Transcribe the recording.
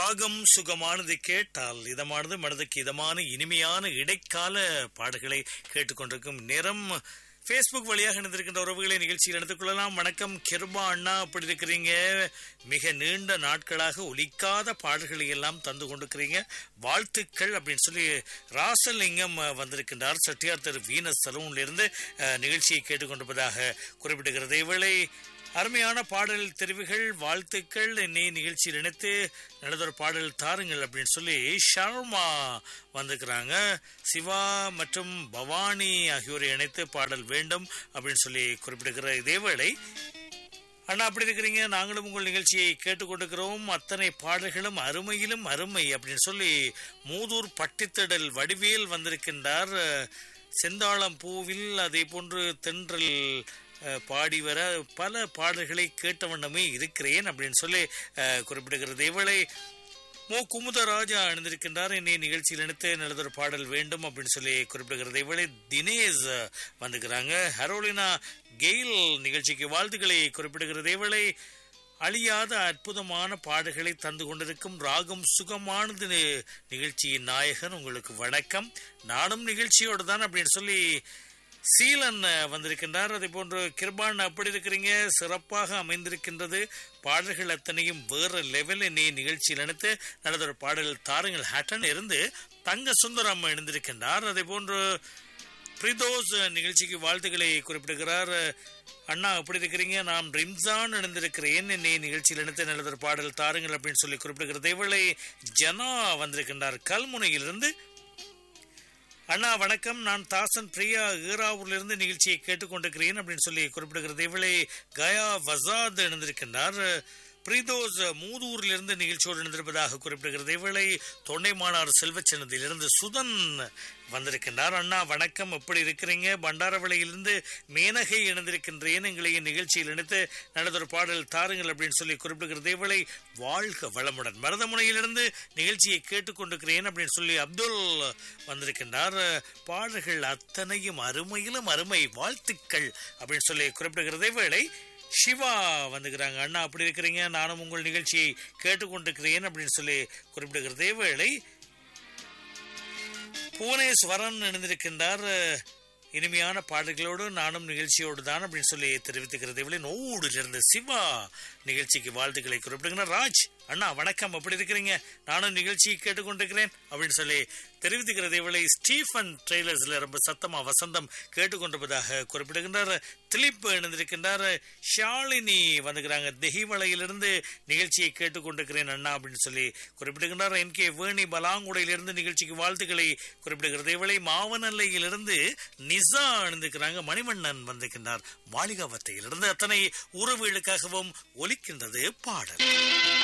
ராகம் சுகமானது கேட்டால் இதமானது மனதுக்கு இதமான இனிமையான இடைக்கால பாடல்களை கேட்டுக்கொண்டிருக்கும் நேரம் ஃபேஸ்புக் வழியாக இணைந்திருக்கின்ற உறவுகளை நிகழ்ச்சியில் எடுத்துக் கொள்ளலாம் வணக்கம் கிருபா அண்ணா அப்படி இருக்கிறீங்க மிக நீண்ட நாட்களாக ஒலிக்காத பாடல்களை எல்லாம் தந்து கொண்டிருக்கிறீங்க வாழ்த்துக்கள் அப்படின்னு சொல்லி ராசலிங்கம் அஹ், வந்திருக்கின்றார் செட்டியார் தெரு வீனஸ் சலூன்ல இருந்து அஹ், நிகழ்ச்சியை கேட்டுக்கொண்டிருப்பதாக குறிப்பிடுகிறது இவளை அருமையான பாடல் தெரிவுகள் வாழ்த்துக்கள் என்னை நிகழ்ச்சியில் இணைத்து நல்லதொரு பாடல் தாருங்கள் அப்படின்னு சொல்லி ஷர்மா வந்திருக்கிறாங்க சிவா மற்றும் பவானி ஆகியோரை இணைத்து பாடல் வேண்டும் அப்படின்னு சொல்லி குறிப்பிடுகிற இதேவேளை அண்ணா அப்படி இருக்கிறீங்க நாங்களும் உங்கள் நிகழ்ச்சியை கேட்டுக்கொண்டிருக்கிறோம் அத்தனை பாடல்களும் அருமையிலும் அருமை அப்படின்னு சொல்லி மூதூர் பட்டித்தடல் வடிவேல் வந்திருக்கின்றார் செந்தாளம் பூவில் அதே போன்று தென்றல் அஹ், பாடி வர பல பாடல்களை கேட்ட வண்ணமே இருக்கிறேன் அப்படின்னு சொல்லி அஹ், குறிப்பிடுகிறது இவளை மோ குமுதராஜா அணிந்திருக்கின்றார் என்னை நிகழ்ச்சியில் இணைத்து நல்லதொரு பாடல் வேண்டும் அப்படின்னு சொல்லி குறிப்பிடுகிறது இவளை தினேஷ் வந்துக்கிறாங்க ஹரோலினா கெயில் நிகழ்ச்சிக்கு வாழ்த்துக்களை குறிப்பிடுகிறது இவளை அழியாத அற்புதமான பாடல்களை தந்து கொண்டிருக்கும் ராகம் சுகமானது நி- நிகழ்ச்சியின் நாயகன் உங்களுக்கு வணக்கம் நானும் நிகழ்ச்சியோடு தான் அப்படின்னு சொல்லி சீலன் அஹ், வந்திருக்கின்றார் அதே போன்று கிருபான் அப்படி இருக்கிறீங்க சிறப்பாக அமைந்திருக்கின்றது பாடல்கள் அத்தனையும் வேற லெவல் நீ நிகழ்ச்சியில் இணைத்து நடந்த பாடல் தாருங்கள் ஹேட்டன் இருந்து தங்க சுந்தரம் இணைந்திருக்கின்றார் அதே போன்று பிரிதோஸ் நிகழ்ச்சிக்கு வாழ்த்துக்களை குறிப்பிடுகிறார் அண்ணா எப்படி இருக்கிறீங்க நான் ரிம்சான் இணைந்திருக்கிறேன் என்னை நிகழ்ச்சியில் இணைத்து நல்லதொரு பாடல் தாருங்கள் அப்படின்னு சொல்லி குறிப்பிடுகிறது இவளை ஜனா வந்திருக்கின்றார் கல்முனையிலிருந்து அண்ணா வணக்கம் நான் தாசன் பிரியா ஈராவூர்ல இருந்து நிகழ்ச்சியை கேட்டுக்கொண்டிருக்கிறேன் அப்படின்னு சொல்லி குறிப்பிடுகிறது இவளை கயா வசாத் இணைந்திருக்கின்றார் பிரீதோஸ் மூதூரில் இருந்து நிகழ்ச்சியோடு இணைந்திருப்பதாக குறிப்பிடுகிறது இவளை தொண்டைமானார் செல்வச்சின்னதிலிருந்து சுதன் வந்திருக்கின்றார் அண்ணா வணக்கம் எப்படி இருக்கிறீங்க பண்டாரவளையிலிருந்து மேனகை இணைந்திருக்கின்றேன் எங்களை நிகழ்ச்சியில் இணைத்து நல்லதொரு பாடல் தாருங்கள் அப்படின்னு சொல்லி குறிப்பிடுகிறது இவளை வாழ்க வளமுடன் மருதமுனையிலிருந்து நிகழ்ச்சியை கேட்டுக்கொண்டிருக்கிறேன் அப்படின்னு சொல்லி அப்துல் வந்திருக்கின்றார் பாடல்கள் அத்தனையும் அருமையிலும் அருமை வாழ்த்துக்கள் அப்படின்னு சொல்லி குறிப்பிடுகிறதே வேளை சிவா வந்துக்கிறாங்க அண்ணா அப்படி இருக்கிறீங்க நானும் உங்கள் நிகழ்ச்சியை கேட்டுக்கொண்டிருக்கிறேன் அப்படின்னு சொல்லி குறிப்பிடுகிறதே வேளை புவனேஸ்வரன் இணைந்திருக்கின்றார் இனிமையான பாடல்களோடு நானும் நிகழ்ச்சியோடு தான் அப்படின்னு சொல்லி தெரிவித்துக்கிறது இவளை நோடுல இருந்து சிவா நிகழ்ச்சிக்கு வாழ்த்துக்களை குறிப்பிடுகிறார் ராஜ் அண்ணா வணக்கம் எப்படி இருக்கிறீங்க நானும் நிகழ்ச்சியை கேட்டுக்கொண்டிருக்கிறேன் அப்படின்னு சொல்லி தெரிவித்துக்கிறது இவளை ஸ்டீஃபன் ட்ரெய்லர்ஸ்ல ரொம்ப சத்தமா வசந்தம் கேட்டுக்கொண்டிருப்பதாக குறிப்பிடுகின்றார் திலீப் இணைந்திருக்கின்றார் ஷாலினி வந்துக்கிறாங்க தெஹிவளையிலிருந்து நிகழ்ச்சியை கேட்டுக்கொண்டிருக்கிறேன் அண்ணா அப்படின்னு சொல்லி குறிப்பிடுகின்றார் என் கே வேணி பலாங்குடையிலிருந்து நிகழ்ச்சிக்கு வாழ்த்துக்களை குறிப்பிடுகிறது இவளை மாவனல்லையிலிருந்து நிசா அணிந்திருக்கிறாங்க மணிமன்னன் வந்திருக்கின்றார் மாளிகாவத்தையிலிருந்து அத்தனை உறவுகளுக்காகவும் ஒலிக்கின்றது பாடல்